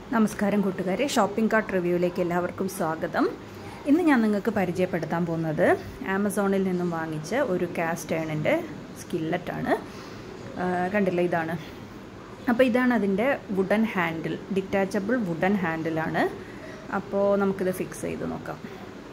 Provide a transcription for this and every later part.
നമസ്കാരം കൂട്ടുകാരെ shopping cart റിവ്യൂവിലേക്ക് എല്ലാവർക്കും സ്വാഗതം ഇന്ന് ഞാൻ നിങ്ങൾക്ക് പരിചയപ്പെടുത്താൻ പോകുന്നത് ആമസോണിൽ നിന്നും വാങ്ങിച്ച ഒരു കാസ്റ്റ് ഏണിൻ്റെ സ്കില്ലറ്റാണ് കണ്ടില്ല ഇതാണ് അപ്പോൾ ഇതാണ് അതിൻ്റെ വുഡൻ ഹാൻഡിൽ ഡിറ്റാച്ചബിൾ വുഡൻ ഹാൻഡിലാണ് അപ്പോൾ നമുക്കിത് ഫിക്സ് ചെയ്ത് നോക്കാം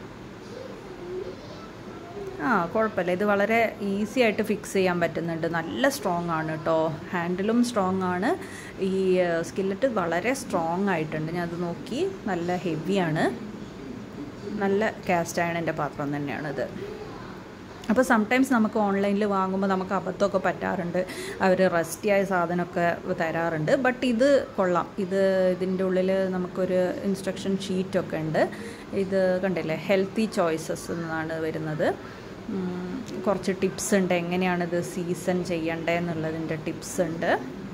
ആ കുഴപ്പമില്ല ഇത് വളരെ ഈസി ആയിട്ട് ഫിക്സ് ചെയ്യാൻ പറ്റുന്നുണ്ട് നല്ല സ്ട്രോങ് ആണ് കേട്ടോ ഹാൻഡിലും സ്ട്രോങ് ആണ് ഈ സ്കില്ലറ്റ് വളരെ സ്ട്രോങ് ആയിട്ടുണ്ട് ഞാൻ അത് നോക്കി നല്ല ഹെവിയാണ് നല്ല കാസ്റ്റ് അയണിൻ്റെ പാത്രം തന്നെയാണിത് അപ്പോൾ സംടൈംസ് നമുക്ക് ഓൺലൈനിൽ വാങ്ങുമ്പോൾ നമുക്ക് അബദ്ധമൊക്കെ പറ്റാറുണ്ട് അവർ റസ്റ്റിയായ സാധനമൊക്കെ തരാറുണ്ട് ബട്ട് ഇത് കൊള്ളാം ഇത് ഇതിൻ്റെ ഉള്ളിൽ നമുക്കൊരു ഇൻസ്ട്രക്ഷൻ ഷീറ്റൊക്കെ ഉണ്ട് ഇത് കണ്ടില്ലേ ഹെൽത്തി ചോയ്സസ് എന്നാണ് വരുന്നത് കുറച്ച് ടിപ്സ് ഉണ്ട് എങ്ങനെയാണിത് സീസൺ ചെയ്യേണ്ടതെന്നുള്ളതിൻ്റെ ടിപ്സ് ഉണ്ട്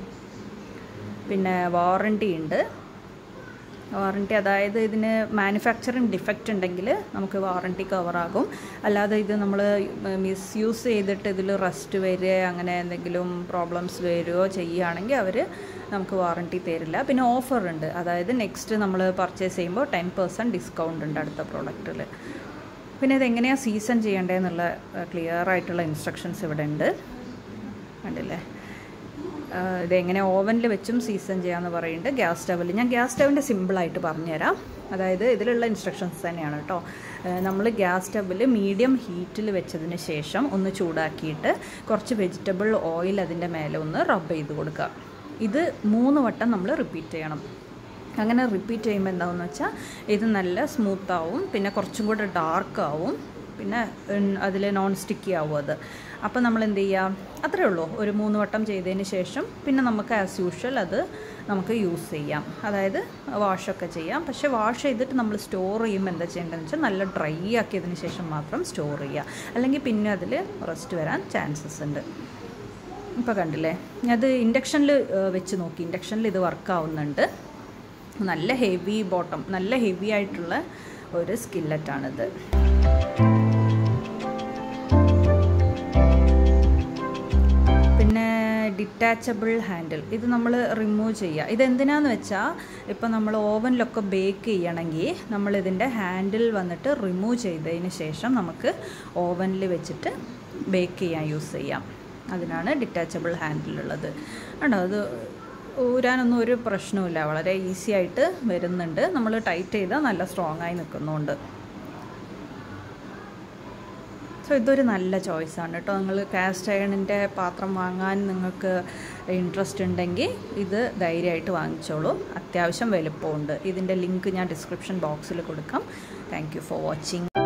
പിന്നെ വാറണ്ടി ഉണ്ട് വാറണ്ടി അതായത് ഇതിന് മാനുഫാക്ചറിങ് ഡിഫക്റ്റ് ഉണ്ടെങ്കിൽ നമുക്ക് വാറണ്ടി കവറാകും അല്ലാതെ ഇത് നമ്മൾ മിസ്യൂസ് ചെയ്തിട്ട് ഇതിൽ റസ്റ്റ് വരിക അങ്ങനെ എന്തെങ്കിലും പ്രോബ്ലംസ് വരികയോ ചെയ്യുകയാണെങ്കിൽ അവർ നമുക്ക് വാറണ്ടി തരില്ല പിന്നെ ഓഫർ ഉണ്ട് അതായത് നെക്സ്റ്റ് നമ്മൾ പർച്ചേസ് ചെയ്യുമ്പോൾ ടെൻ പെർസെൻറ്റ് ഡിസ്കൗണ്ട് ഉണ്ട് അടുത്ത പ്രോഡക്റ്റിൽ പിന്നെ ഇതെങ്ങനെയാണ് സീസൺ ചെയ്യേണ്ടതെന്നുള്ള ക്ലിയർ ആയിട്ടുള്ള ഇൻസ്ട്രക്ഷൻസ് ഇവിടെ ഉണ്ട് കണ്ടില്ലേ ഇതെങ്ങനെ ഓവനിൽ വെച്ചും സീസൺ ചെയ്യാമെന്ന് പറയുന്നുണ്ട് ഗ്യാസ് സ്റ്റവിൽ ഞാൻ ഗ്യാസ് സ്റ്റവിൻ്റെ സിമ്പിളായിട്ട് പറഞ്ഞുതരാം അതായത് ഇതിലുള്ള ഇൻസ്ട്രക്ഷൻസ് തന്നെയാണ് കേട്ടോ നമ്മൾ ഗ്യാസ് സ്റ്റവിൽ മീഡിയം ഹീറ്റിൽ വെച്ചതിന് ശേഷം ഒന്ന് ചൂടാക്കിയിട്ട് കുറച്ച് വെജിറ്റബിൾ ഓയിൽ അതിൻ്റെ മേലെ ഒന്ന് റബ്ബ് ചെയ്ത് കൊടുക്കുക ഇത് മൂന്ന് വട്ടം നമ്മൾ റിപ്പീറ്റ് ചെയ്യണം അങ്ങനെ റിപ്പീറ്റ് ചെയ്യുമ്പോൾ എന്താണെന്ന് വെച്ചാൽ ഇത് നല്ല സ്മൂത്താവും പിന്നെ കുറച്ചും കൂടെ ഡാർക്ക് ആവും പിന്നെ അതിൽ നോൺ സ്റ്റിക്കി ആവും അത് അപ്പോൾ നമ്മൾ എന്ത് ചെയ്യുക അത്രേ ഉള്ളൂ ഒരു മൂന്ന് വട്ടം ചെയ്തതിന് ശേഷം പിന്നെ നമുക്ക് ആസ് യൂഷ്വൽ അത് നമുക്ക് യൂസ് ചെയ്യാം അതായത് വാഷൊക്കെ ചെയ്യാം പക്ഷേ വാഷ് ചെയ്തിട്ട് നമ്മൾ സ്റ്റോർ ചെയ്യുമ്പോൾ എന്താ ചെയ്യേണ്ടതെന്ന് വെച്ചാൽ നല്ല ഡ്രൈ ആക്കിയതിന് ശേഷം മാത്രം സ്റ്റോർ ചെയ്യുക അല്ലെങ്കിൽ പിന്നെ അതിൽ റെസ്റ്റ് വരാൻ ചാൻസസ് ഉണ്ട് ഇപ്പോൾ കണ്ടില്ലേ അത് ഇൻഡക്ഷനിൽ വെച്ച് നോക്കി ഇൻഡക്ഷനിൽ ഇത് വർക്കാവുന്നുണ്ട് നല്ല ഹെവി ബോട്ടം നല്ല ഹെവി ആയിട്ടുള്ള ഒരു സ്കില്ലറ്റാണിത് പിന്നെ ഡിറ്റാച്ചബിൾ ഹാൻഡിൽ ഇത് നമ്മൾ റിമൂവ് ചെയ്യുക ഇതെന്തിനാന്ന് വെച്ചാൽ ഇപ്പം നമ്മൾ ഓവനിലൊക്കെ ബേക്ക് ചെയ്യണമെങ്കിൽ നമ്മളിതിൻ്റെ ഹാൻഡിൽ വന്നിട്ട് റിമൂവ് ചെയ്തതിന് ശേഷം നമുക്ക് ഓവനിൽ വെച്ചിട്ട് ബേക്ക് ചെയ്യാൻ യൂസ് ചെയ്യാം അതിനാണ് ഡിറ്റാച്ചബിൾ ഹാൻഡിലുള്ളത് ഉണ്ടോ അത് ഊരാനൊന്നും ഒരു പ്രശ്നവുമില്ല വളരെ ഈസി ആയിട്ട് വരുന്നുണ്ട് നമ്മൾ ടൈറ്റ് ചെയ്താൽ നല്ല സ്ട്രോങ് ആയി നിൽക്കുന്നുണ്ട് സോ ഇതൊരു നല്ല ചോയ്സാണ് കേട്ടോ നിങ്ങൾ കാസ്റ്റ് അയണിൻ്റെ പാത്രം വാങ്ങാൻ നിങ്ങൾക്ക് ഇൻട്രസ്റ്റ് ഉണ്ടെങ്കിൽ ഇത് ധൈര്യമായിട്ട് വാങ്ങിച്ചോളൂ അത്യാവശ്യം വലുപ്പമുണ്ട് ഇതിൻ്റെ ലിങ്ക് ഞാൻ ഡിസ്ക്രിപ്ഷൻ ബോക്സിൽ കൊടുക്കാം താങ്ക് ഫോർ വാച്ചിങ്